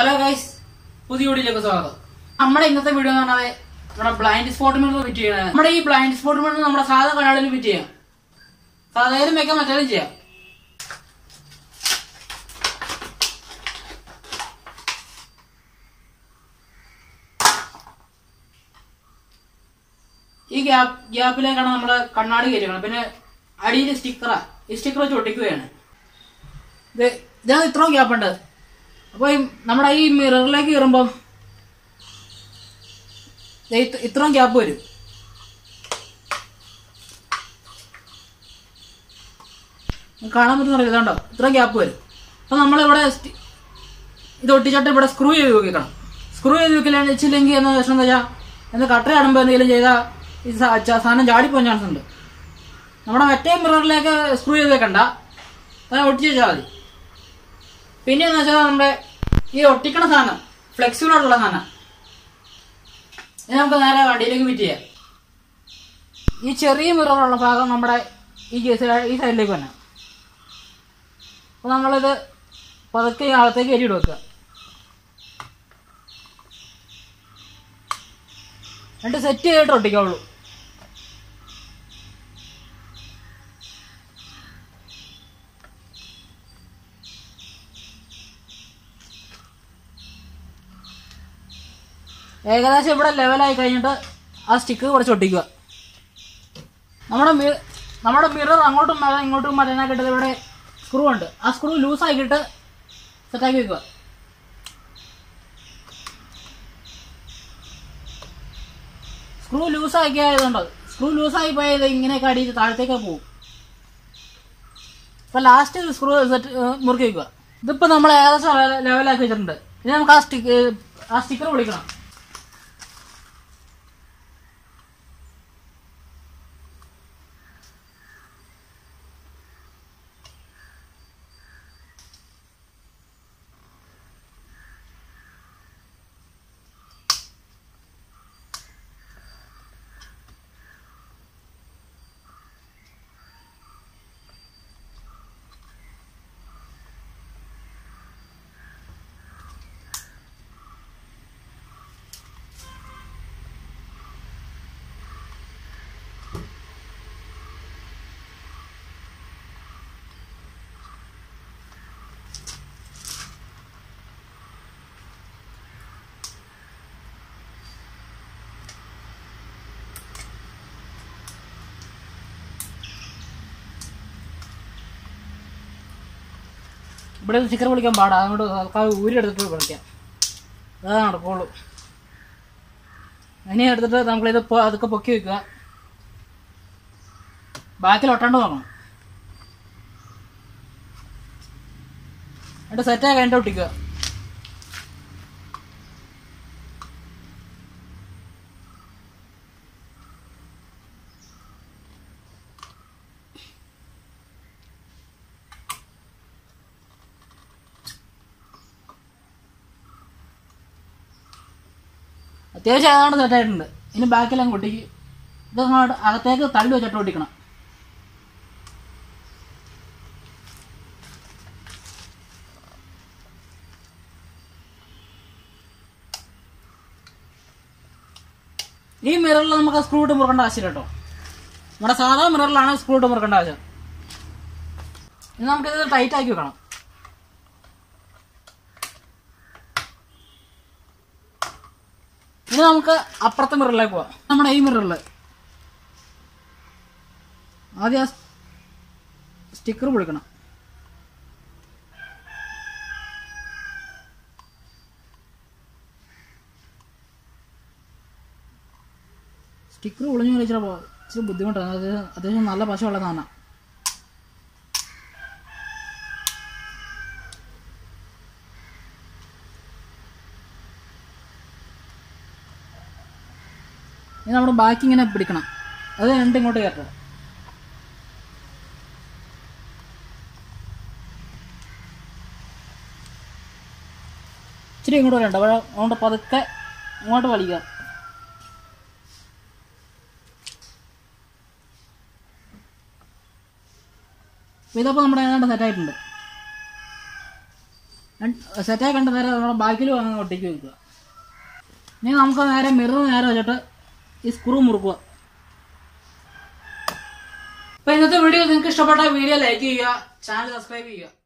hello guys പുതിയ വീഡിയോയിലേക്ക് സ്വാഗതം നമ്മുടെ ഇന്നത്തെ വീഡിയോ എന്ന് പറഞ്ഞാൽ നമ്മുടെ ബ്ലൈൻഡ് സ്പോട്ട് മിറർ ഫിറ്റ് ചെയ്യണത് നമ്മുടെ ഈ ബ്ലൈൻഡ് സ്പോട്ട് മിറർ നമ്മുടെ സാധാ കണ്ണാടിയിൽ ഫിറ്റ് ചെയ്യാം സാധാരണ വെക്കാൻ മറ്റേതും ചെയ്യാം ഈ ഗ്യാപ്പ് ഗ്യാപ്പിലേക്കാണ് നമ്മുടെ കണ്ണാടി കയറ്റിക്കണം പിന്നെ അടിയിൽ സ്റ്റിക്കറാ ഈ സ്റ്റിക്കർ വെച്ച് ഒട്ടിക്കുകയാണ് ഇത് ഇതിനകത്ത് ഇത്രയും ഗ്യാപ്പ് ഉണ്ട് അപ്പോൾ ഈ നമ്മുടെ ഈ മിററിലേക്ക് കയറുമ്പം ദേ ഇത് ഇത്രയും ഗ്യാപ്പ് വരും കാണാൻ പറ്റുന്ന ഇതുണ്ടോ ഇത്രയും ഗ്യാപ്പ് വരും അപ്പം നമ്മളിവിടെ സ്റ്റ്- ഇത് ഒട്ടിച്ചിട്ട് ഇവിടെ സ്ക്രൂ ചെയ്ത് വെക്കണം സ്ക്രൂ ചെയ്ത് വെക്കില്ല വെച്ചില്ലെങ്കിൽ എന്ന് പ്രശ്നം എന്താ വെച്ചാൽ എന്ന് കട്ട ആടുമ്പോൾ എന്തെങ്കിലും ചെയ്താൽ ഈ സാ- ച- സാധനം ചാടിപ്പോകാൻ ചാൻസ് ഉണ്ട് നമ്മുടെ മറ്റേ മിററിലേക്ക് സ്ക്രൂ ചെയ്ത് വെക്കണ്ട അത് ഒട്ടിച്ച് വെച്ചാൽ മതി പിന്നെ എന്ന് വെച്ചാൽ നമ്മുടെ ഈ ഒട്ടിക്കണ സാധനം ഫ്ലെക്സിബിൾ ആയിട്ടുള്ള സാധനം ഇത് നമുക്ക് നേരെ വണ്ടിയിലേക്ക് ഫിറ്റ് ചെയ്യാം ഈ ചെറിയ മിററുള്ള ഭാഗം നമ്മുടെ ഈ കേസ് ഈ സൈഡിലേക്ക് തന്നെ അപ്പോൾ നമ്മളിത് പതുക്കെ ഈ അകത്തേക്ക് കയറ്റിയിട്ട് വെക്കുക എന്നിട്ട് സെറ്റ് ചെയ്തിട്ട് ഒട്ടിക്കാവുള്ളൂ ഏകദേശം ഇവിടെ ലെവലായി കഴിഞ്ഞിട്ട് ആ സ്റ്റിക്ക് കുറച്ച് ഒട്ടിക്കുക നമ്മുടെ മി നമ്മുടെ മിറർ അങ്ങോട്ടും മാറാം ഇങ്ങോട്ടും മാറ്റാനാക്കിയിട്ട് ഇവിടെ സ്ക്രൂ ഉണ്ട് ആ സ്ക്രൂ ലൂസ് ആക്കിയിട്ട് സെറ്റാക്കി വെക്കുക സ്ക്രൂ ലൂസ് ആക്കിയതുണ്ടോ സ്ക്രൂ ലൂസ് ആയി പോയത് ഇങ്ങനെയൊക്കെ അടിയിട്ട് താഴത്തേക്ക് പോകും അപ്പൊ ലാസ്റ്റ് സ്ക്രൂ സെറ്റ് മുറുക്കി വെക്കുക ഇതിപ്പോ നമ്മൾ ഏകദേശം ലെവലാക്കി വെച്ചിട്ടുണ്ട് ഇനി നമുക്ക് ആ സ്റ്റിക്ക് ആ സ്റ്റിക്കർ വിളിക്കണം ഇവിടെ സ്റ്റിക്കർ വിളിക്കാൻ പാടാ അങ്ങോട്ട് തൽക്കാലം ഊരിയെടുത്തിട്ട് വിളിക്കാം അതാ നടക്കുള്ളൂ ഇനി എടുത്തിട്ട് നമ്മളിത് പൊ- അതൊക്കെ പൊക്കി വെക്കുക ബാക്കിൽ ഒട്ടാണ്ട് നോക്കണം എന്നിട്ട് സെറ്റായി കഴിഞ്ഞിട്ട് ഒട്ടിക്കുക അത്യാവശ്യം ഏതാണ്ട് സെറ്റായിട്ടുണ്ട് ഇനി ബാക്കിലെല്ലാം ഒട്ടിക്ക് ഇത് അങ്ങോട്ട് അകത്തേക്ക് തള്ളി വെച്ചിട്ട് ഒട്ടിക്കണം ഈ മിററിൽ നമുക്ക് സ്ക്രൂ ഇട്ട് മുറുക്കേണ്ട ആവശ്യമില്ല കേട്ടോ നമ്മുടെ സാധാ മിററിലാണ് സ്ക്രൂ ഇട്ട് മുറുക്കേണ്ട ആവശ്യം ഇനി നമുക്കിത് ടൈറ്റ് ആക്കി വെക്കണം ഇനി നമുക്ക് അപ്പുറത്തെ മിററിലേക്ക് പോവാം നമ്മുടെ ഈ മിററിൽ ആദ്യം ആ സ്റ്റിക്കർ പൊളിക്കണം സ്റ്റിക്കർ പൊളിഞ്ഞു കളിച്ചാൽ ഇച്ചിരി ബുദ്ധിമുട്ടാണ് അത് അത്യാവശ്യം നല്ല പശയുള്ള സാധനം ഇനി നമ്മുടെ ബാക്കി ഇങ്ങനെ പിടിക്കണം അത് രണ്ട് ഇങ്ങോട്ട് കയറ്റണം ഇച്ചിരി ഇങ്ങോട്ട് വരണ്ട അവിടെ അതുകൊണ്ട് പതുക്കെ ഇങ്ങോട്ട് വലിക്കുക അപ്പൊ ഇതപ്പോൾ നമ്മുടെ ഏതാണ്ട് സെറ്റായിട്ടുണ്ട് സെറ്റായി കണ്ട നേരെ നമ്മുടെ ബാക്കിൽ വന്ന് ഒട്ടിക്ക് വെക്കുക ഇനി നമുക്ക് നേരെ മിറർ നേരെ വെച്ചിട്ട് ഈ സ്ക്രൂ മുറുക്കുക അപ്പൊ ഇന്നത്തെ വീഡിയോ നിങ്ങൾക്ക് ഇഷ്ടപ്പെട്ട വീഡിയോ ലൈക്ക് ചെയ്യുക ചാനൽ സബ്സ്ക്രൈബ് ചെയ്യുക